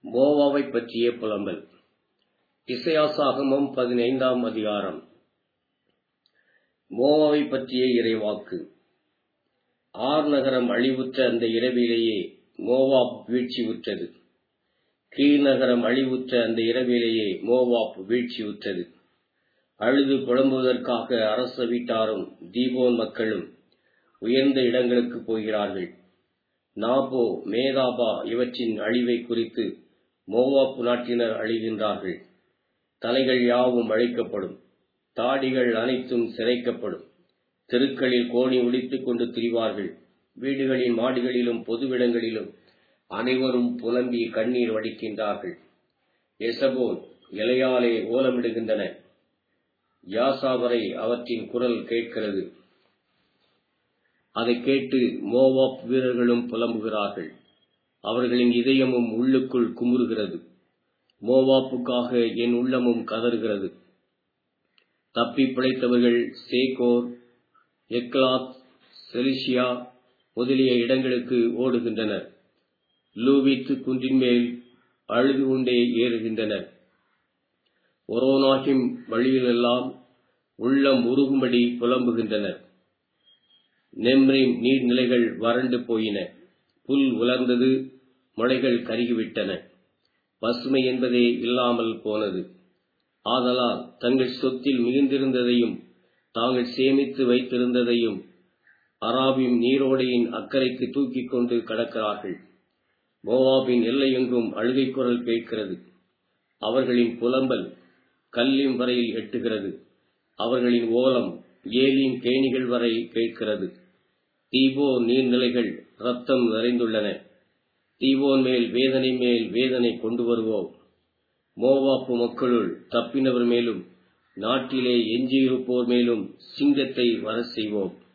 மோவாவைப் பற்றிய புலம்பல் இசையாசாகமம் பதினைந்தாம் அதிகாரம் மோவாவைப் பற்றிய இறைவாக்கு ஆர் நகரம் அழிவுற்ற அந்த இரவிலேயே மோவாப் வீழ்ச்சியுற்றது கீழ் நகரம் அழிவுற்ற அந்த இரவிலேயே மோவாப் வீழ்ச்சியுற்றது அழுது புலம்புவதற்காக அரச வீட்டாரும் தீபோன் மக்களும் உயர்ந்த இடங்களுக்குப் போகிறார்கள் நாபோ மேதாபா இவற்றின் அழிவைக் குறித்து மோவாப்பு நாட்டினர் அழிகின்றார்கள் தலைகள் யாவும் அழிக்கப்படும் தாடிகள் அனைத்தும் சிரைக்கப்படும் தெருக்களில் கோணி உடித்துக் கொண்டு திரிவார்கள் வீடுகளின் மாடிகளிலும் பொதுவிடங்களிலும் அனைவரும் புலம்பி கண்ணீர் வடிக்கின்றார்கள் எசபோன் இலையாலே ஓலமிடுகின்றன யாசாவரை அவற்றின் குரல் கேட்கிறது அதைக் கேட்டு மோவாப் வீரர்களும் புலம்புகிறார்கள் அவர்களின் இதயமும் உள்ளுக்குள் குமுறுகிறது மோவாப்புக்காக என் உள்ளமும் கதறுகிறது தப்பி பிழைத்தவர்கள் சேகோர் எக்லாத் செலிஷியா முதலிய இடங்களுக்கு ஓடுகின்றனர் லூவித்து குன்றின் மேல் அழுது கொண்டே ஏறுகின்றனர் ஒரோனாகிம் வழியிலெல்லாம் உள்ளம் உருகும்படி புலம்புகின்றனர் நெம்ரிம் நீர்நிலைகள் வறண்டு போயின புல் உலர்ந்தது மலைகள் கருகிவிட்டன பசுமை என்பதே இல்லாமல் போனது ஆதலால் தங்கள் சொத்தில் மிகுந்திருந்ததையும் தாங்கள் சேமித்து வைத்திருந்ததையும் அராபிம் நீரோடையின் அக்கறைக்கு தூக்கிக் கொண்டு கடக்கிறார்கள் மோவாபின் எல்லையெங்கும் அழுகை குரல் கேட்கிறது அவர்களின் புலம்பல் கல்லிம் வரையில் எட்டுகிறது அவர்களின் ஓலம் ஏலின் கேணிகள் வரை கேட்கிறது தீபோ நீர்நிலைகள் ரத்தம் நிறைந்துள்ளன தீபோன் மேல் வேதனை மேல் வேதனை கொண்டு வருவோம் மோவாப்பு மக்களுள் தப்பினவர் மேலும் நாட்டிலே எஞ்சியிருப்போர் மேலும் சிங்கத்தை வர செய்வோம்